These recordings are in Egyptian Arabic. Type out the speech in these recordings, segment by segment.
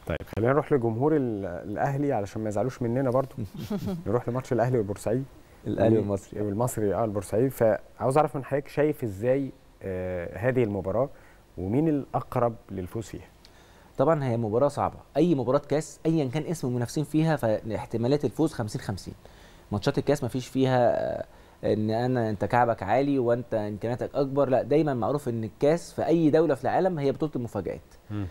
طيب خلينا نروح لجمهور ال- الاهلي علشان ما يزعلوش مننا برضو نروح لماتش الاهلي والبورسعيد الاهلي والمصري والمصري اه البورسعيد فعاوز اعرف من حضرتك شايف ازاي آه هذه المباراه ومين الاقرب للفوز فيها طبعا هي مباراه صعبه اي مباراه كاس ايا كان اسم المنافسين فيها فاحتمالات الفوز 50 50 ماتشات الكاس ما فيش فيها آه، ان انا انت كعبك عالي وانت امكانياتك اكبر لا دايما معروف ان الكاس في اي دوله في العالم هي بطوله المفاجات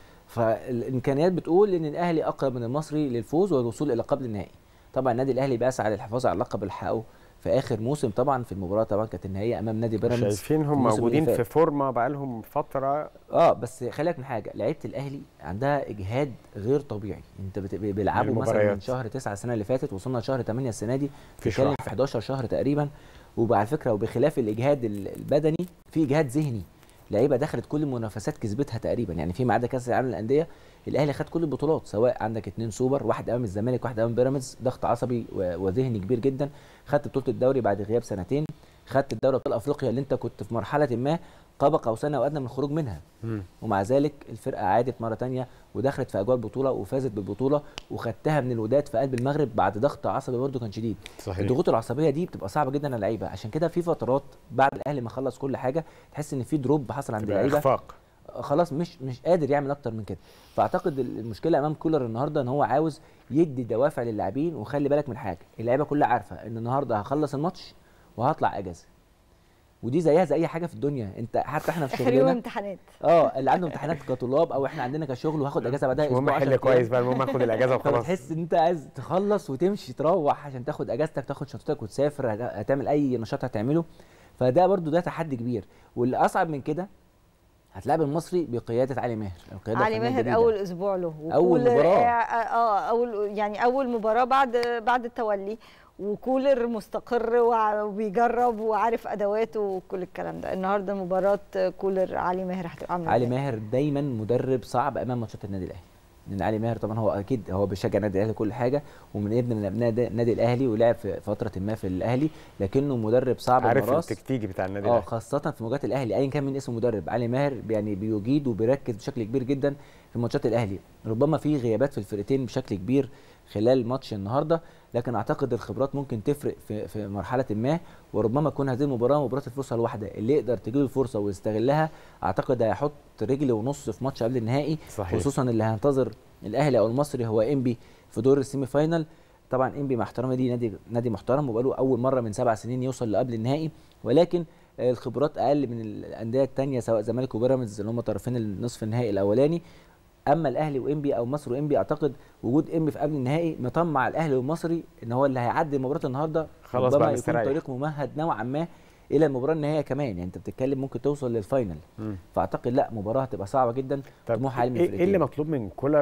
فالامكانيات بتقول ان الاهلي اقرب من المصري للفوز والوصول الى قبل النهائي طبعا النادي الاهلي بيسعى للحفاظ على اللقب اللي حققه في اخر موسم طبعا في المباراه طبعا كانت النهائيه امام نادي بيراميدز شايفين هم الموسم اللي موجودين فات. في فورمه بقالهم فتره اه بس خليك من حاجه لعيبه الاهلي عندها اجهاد غير طبيعي انت بت- بيلعبوا مثلا من المباريات. شهر 9 السنه اللي فاتت وصلنا لشهر 8 السنه دي مفيش بتتكلم راحة. في 11 شهر تقريبا وعلى فكره وبخلاف الاجهاد ال- البدني في اجهاد ذهني لعيبه دخلت كل المنافسات كسبتها تقريبا يعني في ما عدا كاس العالم للانديه الاهلي خد كل البطولات سواء عندك اتنين سوبر واحد امام الزمالك واحد امام بيراميدز ضغط عصبي و- وذهني كبير جدا خدت بطوله الدوري بعد غياب سنتين خدت الدوري ابطال افريقيا اللي انت كنت في مرحله ما قاب قوسين او ادنى من الخروج منها ومع ذلك الفرقه عادت مره تانية ودخلت في اجواء البطوله وفازت بالبطوله وخدتها من الوداد في قلب المغرب بعد ضغط عصبي برده كان شديد صحيح الضغوط العصبيه دي بتبقى صعبه جدا على اللعيبه عشان كده في فترات بعد الاهلي ما خلص كل حاجه تحس ان في دروب حصل عند تبقى اللعيبه اخفاق خلاص مش مش قادر يعمل اكتر من كده فاعتقد المشكله امام كولر النهارده ان هو عاوز يدي دوافع للاعبين وخلي بالك من حاجه اللعيبه كلها عارفه ان النهارده هخلص الماتش وهطلع اجازه ودي زيها زي اي حاجه في الدنيا انت حتى احنا في اخر يوم شغلنا امتحانات اه اللي عنده امتحانات كطلاب او احنا عندنا كشغل وهاخد اجازه بعدها مش مهم اسبوع احل 10 كويس أيام. بقى المهم اخد الاجازه وخلاص فبتحس ان انت عايز تخلص وتمشي تروح عشان تاخد اجازتك تاخد شنطتك وتسافر هت- هتعمل اي نشاط هتعمله فده برضو ده تحدي كبير واللي اصعب من كده هتلاعب المصري بقياده علي ماهر القياده علي الفنية ماهر الجديدة. اول اسبوع له أول وكولر- مباراة. اه آه، اول يعني اول مباراه بعد بعد التولي وكولر مستقر وع- وبيجرب وعارف ادواته وكل الكلام ده النهارده مباراه كولر علي ماهر هتبقى عامله علي إزاي؟ ماهر دايما مدرب صعب امام ماتشات النادي الاهلي لان علي ماهر طبعا هو اكيد هو بيشجع النادي الاهلي كل حاجه ومن ابن من ابناء دا- النادي الاهلي ولعب في فتره ما في الاهلي لكنه مدرب صعب عارف المراس التكتيكي بتاع النادي اه الاهلي خاصة في مواجهات الاهلي ايا كان من اسم مدرب علي ماهر يعني بيجيد وبيركز بشكل كبير جدا في ماتشات الاهلي ربما في غيابات في الفرقتين بشكل كبير خلال ماتش النهارده لكن اعتقد الخبرات ممكن تفرق في في مرحله ما وربما تكون هذه المباراه مباراه الفرصه الواحده اللي يقدر تجيله الفرصه ويستغلها اعتقد هيحط رجل ونص في ماتش قبل النهائي صحيح خصوصا اللي هينتظر الاهلي او المصري هو انبي في دور السيمي فاينال طبعا انبي مع احترامي ليه نادي نادي محترم وبقاله اول مره من سبع سنين يوصل لقبل النهائي ولكن آه، الخبرات اقل من الانديه الثانيه سواء زمالك وبيراميدز اللي هم طرفين النصف النهائي الاولاني اما الاهلي وانبي او مصر وانبي اعتقد وجود انبي في قبل النهائي مطمع الاهلي والمصري ان هو اللي هيعدي مباراه النهارده خلاص ربما بقى يكون مستريح. طريق ممهد نوعا ما الى المباراه النهائيه كمان يعني انت بتتكلم ممكن توصل للفاينل مم. فاعتقد لا مباراه هتبقى صعبه جدا طب طموح عالي من ايه إيه اللي الفرقتين. مطلوب من كولر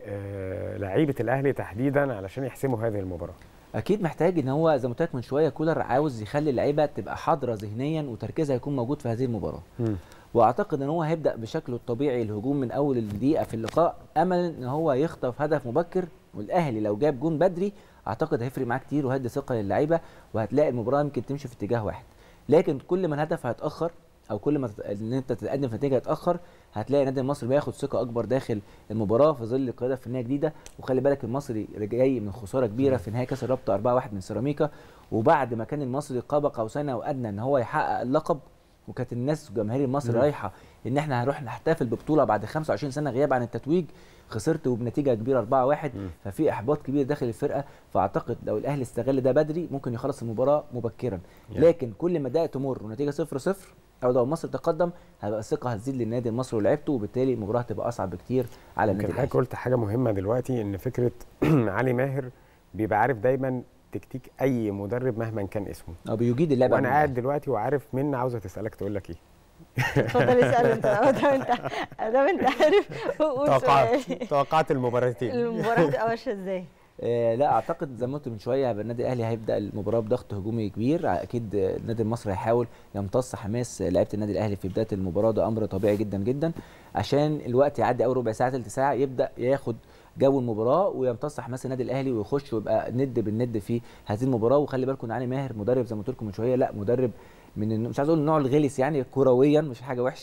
ولاعيبه الاهلي تحديدا علشان يحسموا هذه المباراه اكيد محتاج ان هو زي ما قلت لك من شويه كولر عاوز يخلي اللعيبه تبقى حاضره ذهنيا وتركيزها يكون موجود في هذه المباراه واعتقد ان هو هيبدا بشكله الطبيعي الهجوم من اول الدقيقه في اللقاء املا ان هو يخطف هدف مبكر والاهلي لو جاب جون بدري اعتقد هيفرق معاه كتير وهيدي ثقه للعيبه وهتلاقي المباراه يمكن تمشي في اتجاه واحد لكن كل ما الهدف هيتاخر او كل ما تت- ان انت تتقدم في نتيجه هيتاخر هتلاقي النادي المصري بياخد ثقه اكبر داخل المباراه في ظل قياده فنيه جديده وخلي بالك المصري جاي من خساره كبيره في نهائي كاس الرابطه 4-1 من سيراميكا وبعد ما كان المصري قاب قوسين او ادنى ان هو يحقق اللقب وكانت الناس جماهير المصري مم. رايحه ان احنا هنروح نحتفل ببطوله بعد 25 سنه غياب عن التتويج خسرت وبنتيجه كبيره 4-1 مم. ففي احباط كبير داخل الفرقه فاعتقد لو الاهلي استغل ده بدري ممكن يخلص المباراه مبكرا يعني. لكن كل ما ده تمر ونتيجه 0-0 او لو مصر تقدم هيبقى الثقه هتزيد للنادي المصري ولعبته وبالتالي المباراه هتبقى اصعب بكتير على النادي يمكن الاهلي حضرتك قلت حاجه مهمه دلوقتي ان فكره علي ماهر بيبقى عارف دايما تكتيك اي مدرب مهما كان اسمه او بيجيد اللعبه وانا عن قاعد الأهلي. دلوقتي وعارف مين عاوزه تسالك تقول لك ايه اتفضل اسال انت دام انت دام انت عارف قول توقعات سؤال توقعات المباراتين المباراه هتبقى ماشيه ازاي؟ آه لا اعتقد زي ما قلت من شويه هيبقى النادي الاهلي هيبدا المباراه بضغط هجومي كبير ع- اكيد آه، النادي المصري هيحاول يمتص حماس آه، لعيبه النادي الاهلي في بدايه المباراه ده امر طبيعي جدا جدا عشان الوقت يعدي اول ربع ساعه ثلث ساعه يبدا ياخد جو المباراه ويمتص حماس النادي الاهلي ويخش ويبقى ند بالند في هذه المباراه وخلي بالكم ان علي ماهر مدرب زي ما قلت لكم من شويه لا مدرب من الن- مش عايز اقول النوع الغلس يعني كرويا مش حاجه وحشه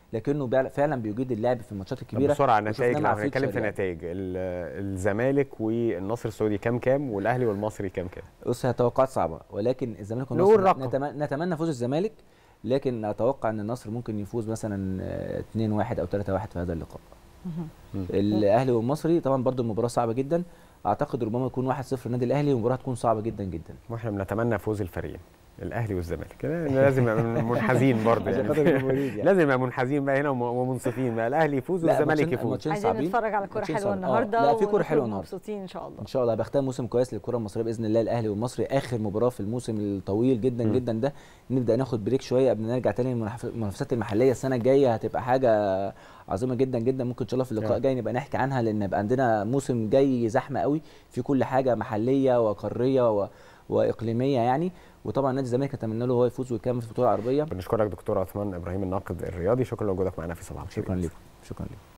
لكنه بيع- فعلا بيجيد اللعب في الماتشات طب الكبيره بسرعه وشفناه النتائج مع لو هنتكلم في فيوتشر يعني. نتائج ال- الزمالك والنصر السعودي كام كام والاهلي والمصري كام كام بص هي توقعات صعبه ولكن الزمالك نقول والنصر رقم. نتمنى, نتمنى فوز الزمالك لكن اتوقع ان النصر ممكن يفوز مثلا آه، 2-1 او 3-1 في هذا اللقاء الاهلي والمصري طبعا برضو المباراه صعبه جدا اعتقد ربما يكون 1-0 النادي الاهلي والمباراه هتكون صعبه جدا جدا واحنا بنتمنى فوز الفريقين الاهلي والزمالك كده لازم نبقى منحازين برضه عشان خاطر يعني الجماهير يعني. لازم نبقى منحازين بقى هنا وم- ومنصفين بقى الاهلي يفوز لا، والزمالك ماتشين- يفوز ماتشين عايزين صعبين نتفرج على كوره ماتشين حلوه صعبين. آه، النهارده لا في كوره ونخرج حلوه النهارده مبسوطين ان شاء الله ان شاء الله بختم موسم كويس للكره المصريه باذن الله الاهلي والمصري اخر مباراه في الموسم الطويل جدا م. جدا ده نبدا ناخد بريك شويه قبل ما نرجع تاني للمنافس- المنافسات المحليه السنه الجايه هتبقى حاجه عظيمه جدا جدا ممكن ان شاء الله في اللقاء نعم. الجاي نبقى نحكي عنها لان يبقى عندنا موسم جاي زحمه قوي في كل حاجه محليه وقاريه و... واقليميه يعني وطبعا نادي الزمالك نتمنى له هو يفوز ويكمل في البطوله العربيه بنشكرك دكتور عثمان ابراهيم الناقد الرياضي شكرا لوجودك معنا في صباح الخير شكرا لكم شكرا لكم